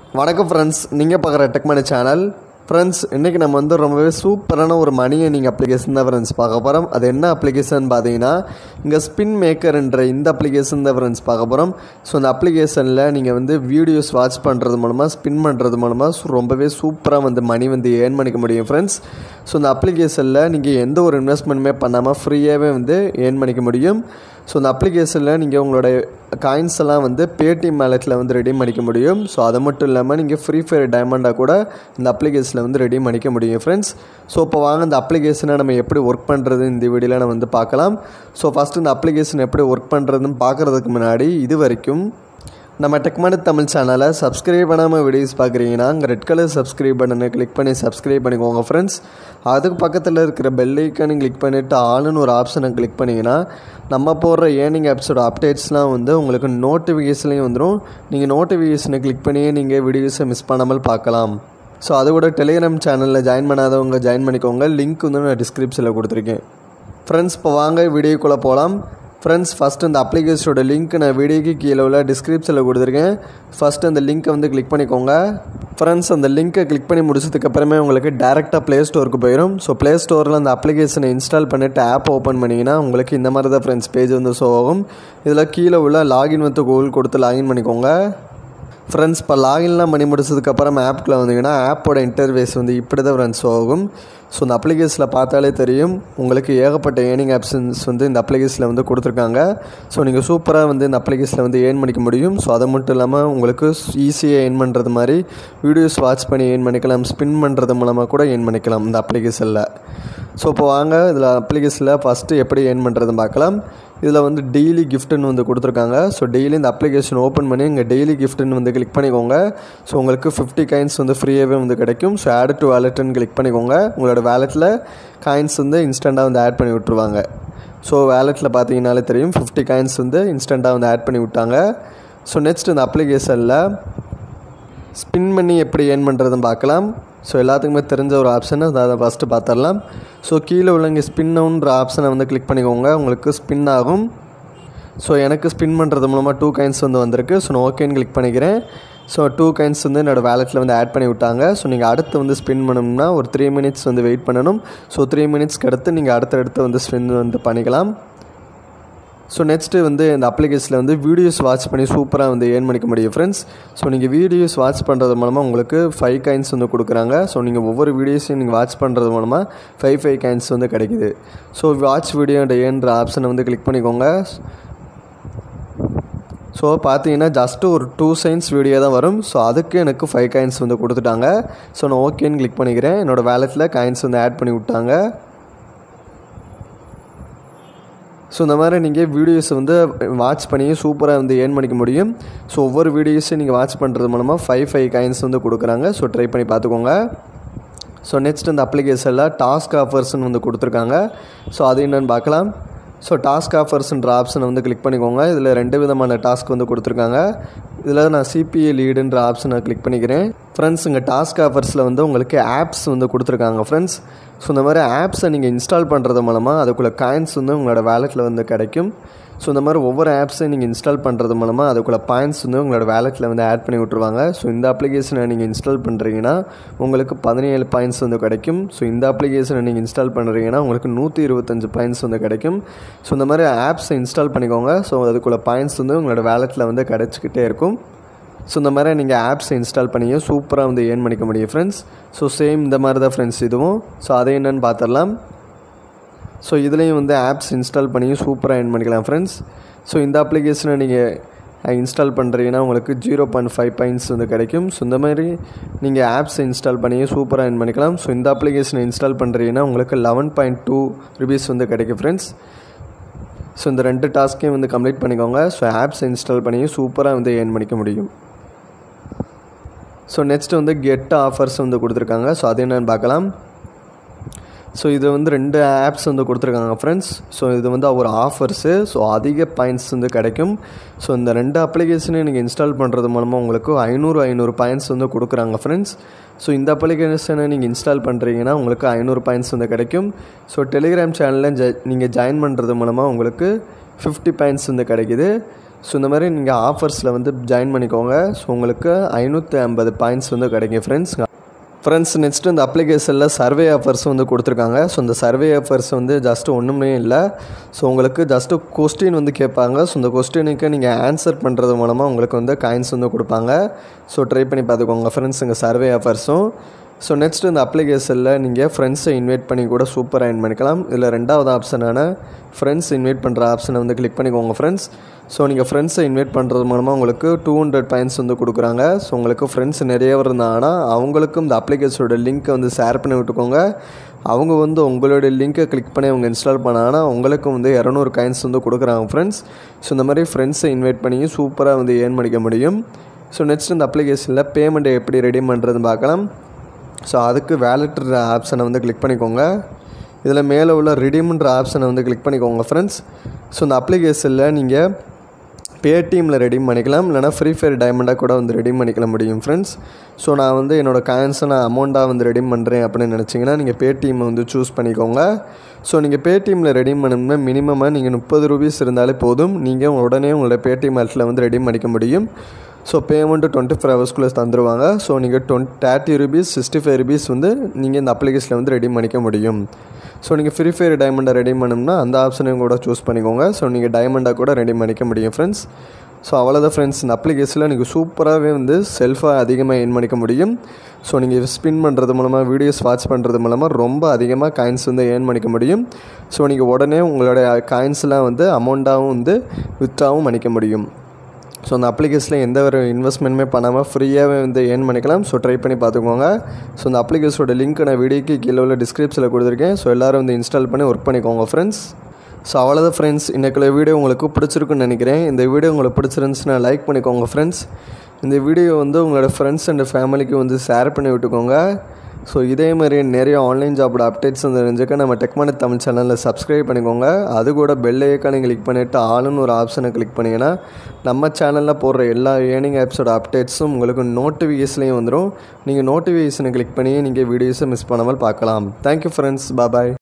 வணக்கம் ஃப்ரெண்ட்ஸ் நீங்கள் பார்க்குற டெக்மனி சேனல் ஃப்ரெண்ட்ஸ் இன்றைக்கி நம்ம வந்து ரொம்பவே சூப்பரான ஒரு மணி நீங்கள் அப்ளிகேஷன் தான் ஃப்ரெண்ட்ஸ் பார்க்க போகிறோம் அது என்ன அப்ளிகேஷன் பார்த்தீங்கன்னா இங்கே ஸ்பின் மேக்கர்ன்ற இந்த அப்ளிகேஷன் தான் ஃப்ரெண்ட்ஸ் பார்க்க போகிறோம் ஸோ அந்த அப்ளிகேஷனில் நீங்கள் வந்து வீடியோஸ் வாட்ச் பண்ணுறது மூலமாக ஸ்பின் பண்ணுறது மூலமாக ரொம்பவே சூப்பராக வந்து மணி வந்து ஏர்ன் பண்ணிக்க முடியும் ஃப்ரெண்ட்ஸ் ஸோ இந்த அப்ளிகேஷனில் நீங்கள் எந்த ஒரு இன்வெஸ்ட்மெண்ட்டுமே பண்ணாமல் ஃப்ரீயாகவே வந்து ஏர்ன் பண்ணிக்க முடியும் ஸோ இந்த அப்ளிகேஷனில் நீங்கள் உங்களோட காயின்ஸ் எல்லாம் வந்து பேடிஎம் மேலட்டில் வந்து ரெடீம் பண்ணிக்க முடியும் ஸோ அது மட்டும் இல்லாமல் நீங்கள் ஃப்ரீ ஃபயர் டைமண்டாக கூட இந்த அப்ளிகேஷனில் வந்து ரெடீம் பண்ணிக்க முடியும் ஃப்ரெண்ட்ஸ் ஸோ இப்போ வாங்க இந்த அப்ளிகேஷனை நம்ம எப்படி ஒர்க் பண்ணுறது இந்த வீடியோவில் நம்ம வந்து பார்க்கலாம் ஸோ ஃபஸ்ட்டு இந்த அப்ளிகேஷன் எப்படி ஒர்க் பண்ணுறதுன்னு பார்க்குறதுக்கு முன்னாடி இது வரைக்கும் நம்ம டெக்மனி தமிழ் சேனலை சப்ஸ்கிரைப் பண்ணாமல் வீடியோஸ் பார்க்குறீங்கன்னா அங்கே ரெட் கலர் சப்ஸ்கிரைப் பட்டனை கிளிக் பண்ணி சப்ஸ்கிரைப் பண்ணிக்கோங்க ஃப்ரெண்ட்ஸ் அதுக்கு பக்கத்தில் இருக்கிற பெல் ஐக்கானு கிளிக் பண்ணிவிட்டு ஆளுன்னு ஒரு ஆப்ஷனை கிளிக் பண்ணிங்கன்னா நம்ம போடுற ஏர்னிங் ஆப்ஸோட அப்டேட்ஸ்லாம் வந்து உங்களுக்கு நோட்டிஃபிகேஷன்லேயும் வந்துடும் நீங்கள் நோட்டிஃபிகேஷனை கிளிக் பண்ணியே நீங்கள் வீடியோஸை மிஸ் பண்ணாமல் பார்க்கலாம் ஸோ அது கூட டெலிகிராம் சேனலில் ஜாயின் பண்ணாதவங்க ஜாயின் பண்ணிக்கோங்க லிங்க் வந்து நான் டிஸ்கிரிப்ஷனில் கொடுத்துருக்கேன் ஃப்ரெண்ட்ஸ் இப்போ வாங்க வீடியோக்குள்ளே போகலாம் ஃப்ரெண்ட்ஸ் ஃபஸ்ட் இந்த அப்ளிகேஷனோட லிங்க் நான் வீடியோக்கு கீழே உள்ள டிஸ்கிரிப்ஷனில் கொடுத்துருக்கேன் ஃபஸ்ட்டு அந்த லிங்க்கை வந்து கிளிக் பண்ணிக்கோங்க ஃப்ரெண்ட்ஸ் அந்த லிங்க்கை கிளிக் பண்ணி முடிச்சதுக்கப்புறமே உங்களுக்கு டேரெக்டாக ப்ளே ஸ்டோருக்கு போயிடும் ஸோ ப்ளே ஸ்டோரில் அந்த அப்ளிகேஷனை இன்ஸ்டால் பண்ணிவிட்டு ஆப் ஓப்பன் பண்ணிங்கன்னா உங்களுக்கு இந்த மாதிரி தான் ஃப்ரெண்ட்ஸ் பேஜ் வந்து ஷோ ஆகும் இதில் கீழே உள்ள லாகின் வந்து கூகுள் கொடுத்து லாகின் பண்ணிக்கோங்க ஃப்ரெண்ட்ஸ் இப்போ லாகின்லாம் பண்ணி முடிச்சதுக்கப்புறம் ஆப்குள்ளே வந்தீங்கன்னா ஆப்போட இன்டர்வேஸ் வந்து இப்படி தான் ஃப்ரெண்ட்ஸ் ஆகும் ஸோ இந்த அப்ளிகேஷனில் பார்த்தாலே தெரியும் உங்களுக்கு ஏகப்பட்ட ஏர்னிங் ஆப்ஷன்ஸ் வந்து இந்த அப்ளிகேஷனில் வந்து கொடுத்துருக்காங்க ஸோ நீங்கள் சூப்பராக வந்து இந்த அப்ளிகேஷனில் வந்து ஏர்ன் பண்ணிக்க முடியும் ஸோ அது மட்டும் இல்லாமல் உங்களுக்கு ஈஸியாக ஏர்ன் பண்ணுறது மாதிரி வீடியோஸ் வாட்ச் பண்ணி ஏர்ன் பண்ணிக்கலாம் ஸ்பின் பண்ணுறது மூலமாக கூட ஏர்ன் பண்ணிக்கலாம் இந்த அப்ளிகேஷனில் ஸோ இப்போ வாங்க இதில் அப்ளிகேஷனில் ஃபஸ்ட்டு எப்படி ஏர்ன் பண்ணுறதுன்னு பார்க்கலாம் இதில் வந்து டெய்லி கிஃப்ட்டுன்னு வந்து கொடுத்துருக்காங்க ஸோ டெய்லி இந்த அப்ளிகேஷன் ஓப்பன் பண்ணி இங்கே டெய்லி கிஃப்ட்டுன்னு வந்து கிளிக் பண்ணிக்கோங்க ஸோ உங்களுக்கு ஃபிஃப்டி காயின்ஸ் வந்து ஃப்ரீயாகவே வந்து கிடைக்கும் ஸோ ஆட் டு வேலெட்டுன்னு கிளிக் பண்ணிக்கோங்க உங்களோட வேலெட்டில் காயின்ஸ் வந்து இன்ஸ்டண்ட்டாக வந்து ஆட் பண்ணி விட்ருவாங்க ஸோ வேலெட்டில் பார்த்தீங்கனாலே தெரியும் ஃபிஃப்டி காயின்ஸ் வந்து இன்ஸ்டண்ட்டாக வந்து ஆட் பண்ணி விட்டாங்க ஸோ நெக்ஸ்ட் இந்த அப்ளிகேஷனில் ஸ்பின் பண்ணி எப்படி ஏர்ன் பண்ணுறதுன்னு பார்க்கலாம் ஸோ எல்லாத்துக்குமே தெரிஞ்ச ஒரு ஆப்ஷன் அதை ஃபஸ்ட்டு பார்த்துடலாம் ஸோ கீழே உள்ள இங்கே ஸ்பின்னுன்ற ஆப்ஷனை வந்து கிளிக் பண்ணிக்கோங்க உங்களுக்கு ஸ்பின் ஆகும் ஸோ எனக்கு ஸ்பின் பண்ணுறது மூலமாக டூ காயின்ஸ் வந்து வந்திருக்கு ஸோ நான் ஓகேன்னு கிளிக் பண்ணிக்கிறேன் ஸோ டூ காயின்ஸ் வந்து என்னோடய வேலெட்டில் வந்து ஆட் பண்ணி விட்டாங்க ஸோ நீங்கள் அடுத்து வந்து ஸ்பின் பண்ணணும்னா ஒரு த்ரீ மினிட்ஸ் வந்து வெயிட் பண்ணணும் ஸோ த்ரீ மினிட்ஸ்க்கு அடுத்து நீங்கள் அடுத்தடுத்து வந்து ஸ்பின் வந்து பண்ணிக்கலாம் ஸோ நெக்ஸ்ட்டு வந்து இந்த அப்ளிகேஷனில் வந்து வீடியோஸ் வாட்ச் பண்ணி சூப்பராக வந்து ஏர்ன் பண்ணிக்க முடியும் ஃப்ரெண்ட்ஸ் ஸோ நீங்கள் வீடியோஸ் வாட்ச் பண்ணுறது மூலமாக உங்களுக்கு ஃபைவ் காயின்ஸ் வந்து கொடுக்குறாங்க ஸோ நீங்கள் ஒவ்வொரு வீடியோஸையும் நீங்கள் வாட்ச் பண்ணுறது மூலமாக ஃபைவ் ஃபைவ் காயின்ஸ் வந்து கிடைக்குது ஸோ வாட்ச் வீடியோ ஏன்ற ஆப்ஷனை வந்து கிளிக் பண்ணிக்கோங்க ஸோ பார்த்தீங்கன்னா ஜஸ்ட்டு ஒரு டூ சைன்ஸ் வீடியோ தான் வரும் ஸோ அதுக்கு எனக்கு ஃபைவ் காயின்ஸ் வந்து கொடுத்துட்டாங்க ஸோ நான் ஓகேன்னு கிளிக் பண்ணிக்கிறேன் என்னோடய வேலெட்டில் காயின்ஸ் வந்து ஆட் பண்ணி விட்டாங்க ஸோ இந்த மாதிரி நீங்கள் வீடியோஸை வந்து வாட்ச் பண்ணி சூப்பராக வந்து ஏர்ன் பண்ணிக்க முடியும் ஸோ ஒவ்வொரு வீடியோஸையும் நீங்கள் வாட்ச் பண்ணுறது மூலமாக ஃபைவ் ஃபைவ் காயின்ஸ் வந்து கொடுக்குறாங்க ஸோ ட்ரை பண்ணி பார்த்துக்கோங்க ஸோ நெக்ஸ்ட் இந்த அப்ளிகேஷனில் டாஸ்க் ஆஃபர்ஸ்னு வந்து கொடுத்துருக்காங்க ஸோ அது என்னென்னு பார்க்கலாம் ஸோ டாஸ்க் ஆஃபர்ஸ்ன்ற ஆப்ஷனை வந்து கிளிக் பண்ணிக்கோங்க இதில் ரெண்டு விதமான டாஸ்க் வந்து கொடுத்துருக்காங்க இதில் நான் சிபிஏ லீடுன்ற ஆப்ஷனை கிளிக் பண்ணிக்கிறேன் ஃப்ரெண்ட்ஸ் இங்கே டாஸ்க் ஆஃபர்ஸில் வந்து உங்களுக்கு ஆப்ஸ் வந்து கொடுத்துருக்காங்க ஃப்ரெண்ட்ஸ் ஸோ இந்த மாதிரி ஆப்ஸை நீங்கள் இன்ஸ்டால் பண்ணுறது மூலமாக அதுக்குள்ளே காயின்ஸ் வந்து உங்களோட வேலெட்டில் வந்து கிடைக்கும் ஸோ இந்த மாதிரி ஒவ்வொரு ஆப்ஸையும் நீங்கள் இன்ஸ்டால் பண்ணுறது மூலமாக அதுக்குள்ளே பாயிண்ட்ஸ் வந்து உங்களோட வேலெட்டில் வந்து ஆட் பண்ணி விட்ருவாங்க ஸோ இந்த அப்ளிகேஷனை நீங்கள் இன்ஸ்டால் பண்ணுறீங்கன்னா உங்களுக்கு பதினேழு பாயிண்ட்ஸ் வந்து கிடைக்கும் ஸோ இந்த அப்ளிகேஷனை நீங்கள் இன்ஸ்டால் பண்ணுறீங்கன்னா உங்களுக்கு நூற்றி இருபத்தஞ்சு பாயிண்ட்ஸ் வந்து கிடைக்கும் ஸோ இந்த மாதிரி ஆப்ஸை இன்ஸ்டால் பண்ணிக்கோங்க ஸோ அதுக்குள்ளே பாயிண்ட்ஸ் வந்து உங்களோட வேலெட்டில் வந்து கிடச்சிக்கிட்டே இருக்கும் ஸோ இந்த மாதிரி நீங்கள் ஆப்ஸை இன்ஸ்டால் பண்ணியும் சூப்பராக வந்து ஏர்ன் பண்ணிக்க முடியும் ஃப்ரெண்ட்ஸ் ஸோ சேம் இந்த மாதிரி தான் ஃப்ரெண்ட்ஸ் இதுவும் ஸோ அதை என்னென்னு பார்த்துடலாம் ஸோ இதுலேயும் வந்து ஆப்ஸ் இன்ஸ்டால் பண்ணியும் சூப்பராக ஏர்ன் பண்ணிக்கலாம் ஃப்ரெண்ட்ஸ் ஸோ இந்த அப்ளிகேஷனை நீங்கள் இன்ஸ்டால் பண்ணுறீங்கன்னா உங்களுக்கு ஜீரோ பாயிண்ட் ஃபைவ் பாயிண்ட்ஸ் வந்து கிடைக்கும் ஸோ இந்த மாதிரி நீங்கள் ஆப்ஸ் இன்ஸ்டால் பண்ணியும் சூப்பராக ஏர்ன் பண்ணிக்கலாம் ஸோ இந்த அப்ளிகேஷனை இன்ஸ்டால் பண்ணுறீங்கன்னா உங்களுக்கு லெவன் பாயிண்ட் டூ ருபீஸ் வந்து கிடைக்கும் ஃப்ரெண்ட்ஸ் ஸோ இந்த ரெண்டு டாஸ்க்கையும் வந்து கம்ப்ளீட் பண்ணிக்கோங்க ஸோ ஆப்ஸ் இன்ஸ்டால் பண்ணியும் சூப்பராக வந்து ஏர்ன் பண்ணிக்க முடியும் ஸோ நெக்ஸ்ட் வந்து கெட் ஆஃபர்ஸ் வந்து கொடுத்துருக்காங்க ஸோ அது என்னென்னு பார்க்கலாம் ஸோ இது வந்து ரெண்டு ஆப்ஸ் வந்து கொடுத்துருக்காங்க ஃப்ரெண்ட்ஸ் ஸோ இது வந்து ஒரு ஆஃபர்ஸு ஸோ அதிக பாயிண்ட்ஸ் வந்து கிடைக்கும் ஸோ இந்த ரெண்டு அப்ளிகேஷனையும் நீங்கள் இன்ஸ்டால் பண்ணுறது மூலமாக உங்களுக்கு ஐநூறு ஐநூறு பாயிண்ட்ஸ் வந்து கொடுக்குறாங்க ஃப்ரெண்ட்ஸ் ஸோ இந்த அப்ளிகேஷனை நீங்கள் இன்ஸ்டால் பண்ணுறீங்கன்னா உங்களுக்கு ஐநூறு பாயிண்ட்ஸ் வந்து கிடைக்கும் ஸோ டெலிகிராம் சேனலில் ஜ நீங்கள் ஜாயின் பண்ணுறது மூலமாக உங்களுக்கு ஃபிஃப்டி பாயிண்ட்ஸ் வந்து கிடைக்குது ஸோ இந்த மாதிரி நீங்கள் ஆஃபர்ஸில் வந்து ஜாயின் பண்ணிக்கோங்க ஸோ உங்களுக்கு ஐநூற்றி ஐம்பது பாயிண்ட்ஸ் வந்து கிடைக்கும் ஃப்ரெண்ட்ஸ் ஃப்ரெண்ட்ஸ் நெக்ஸ்ட்டு இந்த அப்ளிகேஷனில் சர்வே ஆஃபர்ஸ் வந்து கொடுத்துருக்காங்க ஸோ இந்த சர்வே ஆஃபர்ஸ் வந்து ஜஸ்ட்டு ஒன்றுமே இல்லை ஸோ உங்களுக்கு ஜஸ்ட்டு கொஸ்டின் வந்து கேட்பாங்க ஸோ இந்த கொஸ்டினுக்கு நீங்கள் ஆன்சர் பண்ணுறது மூலமாக உங்களுக்கு வந்து காயின்ஸ் வந்து கொடுப்பாங்க ஸோ ட்ரை பண்ணி பார்த்துக்கோங்க ஃப்ரெண்ட்ஸ் இங்கே சர்வே ஆஃபர்ஸும் ஸோ நெக்ஸ்ட் இந்த அப்ளிகேஷனில் நீங்கள் ஃப்ரெண்ட்ஸை இன்வைட் பண்ணி கூட சூப்பராக இன் பண்ணிக்கலாம் இதில் ரெண்டாவது ஆப்ஷனான ஃப்ரெண்ட்ஸ் இன்வைட் பண்ணுற ஆப்ஷனை வந்து கிளிக் பண்ணிக்கோங்க ஃப்ரெண்ட்ஸ் ஸோ நீங்கள் ஃப்ரெண்ட்ஸை இன்வைட் பண்ணுறது மூலமாக உங்களுக்கு டூ ஹண்ட்ரட் பாயிண்ட்ஸ் வந்து கொடுக்குறாங்க ஸோ உங்களுக்கு ஃப்ரெண்ட்ஸ் நிறைய பேர் இருந்தாங்கன்னா அவங்களுக்கும் இந்த அப்ளிகேஷனோட லிங்க்கை வந்து ஷேர் பண்ணி விட்டுக்கோங்க அவங்க வந்து உங்களுடைய லிங்க்கை கிளிக் பண்ணி அவங்க இன்ஸ்டால் பண்ணாங்கன்னா உங்களுக்கும் வந்து இரநூறு காயின்ஸ் வந்து கொடுக்குறாங்க ஃப்ரெண்ட்ஸ் ஸோ இந்த மாதிரி ஃப்ரெண்ட்ஸை இன்வைட் பண்ணி சூப்பராக வந்து ஏர்ன் பண்ணிக்க முடியும் ஸோ நெக்ஸ்ட் இந்த அப்ளிகேஷனில் பேமெண்ட்டை எப்படி ரெடி பண்ணுறதுன்னு பார்க்கலாம் ஸோ அதுக்கு வேலட்ன்ற ஆப்ஷனை வந்து கிளிக் பண்ணிக்கோங்க இதில் மேலே உள்ள ரிடீம்ன்ற ஆப்ஷனை வந்து கிளிக் பண்ணிக்கோங்க ஃப்ரெண்ட்ஸ் ஸோ இந்த அப்ளிகேஷனில் நீங்கள் பேடிஎம்மில் ரெடீம் பண்ணிக்கலாம் இல்லைனா ஃப்ரீ ஃபயர் டைமண்டாக கூட வந்து ரெடீம் பண்ணிக்கலாம் முடியும் ஃப்ரெண்ட்ஸ் ஸோ நான் வந்து என்னோடய காயின்ஸை நான் அமௌண்ட்டாக வந்து ரெடீம் பண்ணுறேன் அப்படின்னு நினச்சிங்கன்னா நீங்கள் பேடிஎம் வந்து சூஸ் பண்ணிக்கோங்க ஸோ நீங்கள் பேடிஎம்மில் ரெடீம் பண்ணணும்னா மினிமமாக நீங்கள் முப்பது ரூபீஸ் இருந்தாலே போதும் நீங்கள் உடனே உங்களோட பேடிஎம் ஆட்டில் வந்து ரெடீம் பண்ணிக்க முடியும் ஸோ பேமெண்ட்டு டுவெண்ட்டி ஃபோர் ஹவர்ஸ்க்குள்ளே தந்துடுவாங்க ஸோ நீங்கள் twenty thirty rupees sixty five rupees வந்து நீங்கள் இந்த அப்ளிகேஷனில் வந்து ரெடி பண்ணிக்க முடியும் ஸோ நீங்கள் ஃப்ரீ ஃபயர் டைமண்டை ரெடி பண்ணணும்னா அந்த ஆப்ஷனையும் கூட சூஸ் பண்ணிக்கோங்க ஸோ நீங்கள் டைமண்டாக கூட ரெடி பண்ணிக்க முடியும் ஃப்ரெண்ட்ஸ் ஸோ அவ்வளோதான் ஃப்ரெண்ட்ஸ் இந்த அப்ளிகேஷனில் நீங்கள் சூப்பராகவே வந்து செல்ஃபாக அதிகமாக என் பண்ணிக்க முடியும் ஸோ நீங்கள் ஸ்பின் பண்ணுறது மூலமாக வீடியோஸ் வாட்ச் பண்ணுறது மூலமாக ரொம்ப அதிகமாக காயின்ஸ் வந்து ஏர்ன் பண்ணிக்க முடியும் ஸோ நீங்கள் உடனே உங்களுடைய காயின்ஸ்லாம் வந்து அமௌண்ட்டாகவும் வந்து வித்ராகவும் பண்ணிக்க முடியும் ஸோ அந்த அப்ளிகேஷனில் எந்த ஒரு இன்வெஸ்ட்மெண்ட்டுமே பண்ணாமல் ஃப்ரீயாகவே வந்து ஏர்ன் பண்ணிக்கலாம் ஸோ ட்ரை பண்ணி பார்த்துக்கோங்க ஸோ இந்த அப்ளிகேஷனோட லிங்க் நான் வீடியோக்கு கீழே உள்ள டிஸ்கிரிப்ஷனில் கொடுத்துருக்கேன் ஸோ எல்லோரும் வந்து இன்ஸ்டால் பண்ணி ஒர்க் பண்ணிக்கோங்க ஃப்ரெண்ட்ஸ் ஸோ அவ்வளோதான் ஃப்ரெண்ட்ஸ் இன்றைக்குள்ள வீடியோ உங்களுக்கு பிடிச்சிருக்குன்னு நினைக்கிறேன் இந்த வீடியோ உங்களுக்கு பிடிச்சிருந்துச்சுன்னா லைக் பண்ணிக்கோங்க ஃப்ரெண்ட்ஸ் இந்த வீடியோ வந்து உங்களோட ஃப்ரெண்ட்ஸ் அண்ட் ஃபேமிலிக்கு வந்து ஷேர் பண்ணி விட்டுக்கோங்க ஸோ இதே மாதிரி நிறைய ஆன்லைன் ஜாபோட அப்டேட்ஸ் வந்து தெரிஞ்சுக்க நம்ம டெக்மானி தமிழ் சேனலில் சப்ஸ்கிரைப் பண்ணிக்கோங்க அது கூட பெல் ஐக்கானை கிளிக் பண்ணிவிட்டு ஆளுன்னு ஒரு ஆப்ஷனை கிளிக் பண்ணிங்கன்னா நம்ம சேனலில் போடுற எல்லா ஏர்னிங் ஆப்ஸோட அப்டேட்ஸும் உங்களுக்கு நோட்டிஃபிகேஷன்லேயும் வந்துடும் நீங்கள் நோட்டிஃபிகேஷனை கிளிக் பண்ணி நீங்கள் வீடியோஸை மிஸ் பண்ணாமல் பார்க்கலாம் தேங்க்யூ ஃப்ரெண்ட்ஸ் பாய்